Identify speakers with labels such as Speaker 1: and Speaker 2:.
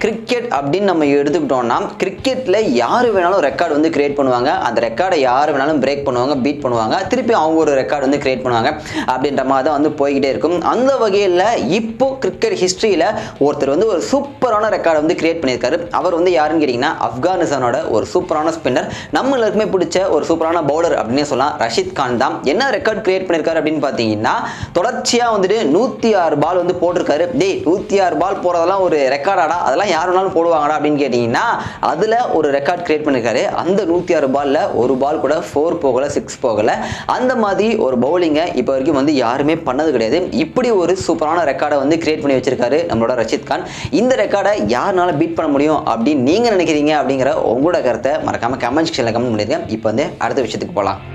Speaker 1: cricket அப்படின்னு நம்ம எடுத்துக்கிட்டோம்னா கிரிக்கெட்டில் யார் வேணாலும் ரெக்கார்டு வந்து கிரியேட் பண்ணுவாங்க அந்த ரெக்கார்டை யார் வேணாலும் பிரேக் பண்ணுவாங்க பீட் பண்ணுவாங்க திருப்பி அவங்க ஒரு ரெக்கார்டு வந்து கிரியேட் பண்ணுவாங்க அப்படின்ற மாதிரி தான் வந்து போய்கிட்டே இருக்கும் அந்த வகையில் இப்போ கிரிக்கெட் ஹிஸ்ட்ரியில் ஒருத்தர் வந்து ஒரு சூப்பரான ரெக்கார்டை வந்து கிரியேட் பண்ணியிருக்காரு அவர் வந்து யாருன்னு கேட்டிங்கன்னா ஆப்கானிஸ்தானோட ஒரு சூப்பரான ஸ்பின்னர் நம்ம எல்லாருக்குமே பிடிச்ச ஒரு சூப்பரான பவுலர் அப்படின்னே சொல்லலாம் ரஷித் கான் தான் என்ன ரெக்கார்ட் கிரியேட் பண்ணியிருக்காரு அப்படின்னு பார்த்தீங்கன்னா தொடர்ச்சியாக வந்துட்டு நூற்றி ஆறு பால் வந்து போட்டிருக்காரு டேய் நூற்றி ஆறு பால் போகிறதெல்லாம் ஒரு ரெக்கார்டாடா அதெல்லாம் யார் வேணாலும் போடுவாங்கடா அப்படின்னு கேட்டிங்கன்னா அதில் ஒரு ரெக்கார்ட் கிரியேட் பண்ணியிருக்காரு அந்த நூற்றி ஆறு பாலில் ஒரு பால் கூட ஃபோர் போகலை சிக்ஸ் போகலை அந்த மாதிரி ஒரு பவுலிங்கை இப்போ வரைக்கும் வந்து யாருமே பண்ணது கிடையாது இப்படி ஒரு சூப்பரான ரெக்கார்டை வந்து கிரியேட் பண்ணி வச்சிருக்காரு நம்மளோட ரஷித் கான் இந்த ரெக்கார்டை யாருனால பீட் பண்ண முடியும் அப்படின்னு நீங்கள் நினைக்கிறீங்க அப்படிங்கிற உங்களோட கருத்தை மறக்காமல் கமெண்ட் செக்ஷனில் கமெண்ட் பண்ணிருக்கேன் இப்போ வந்து அடுத்த விஷயத்துக்கு போகலாம்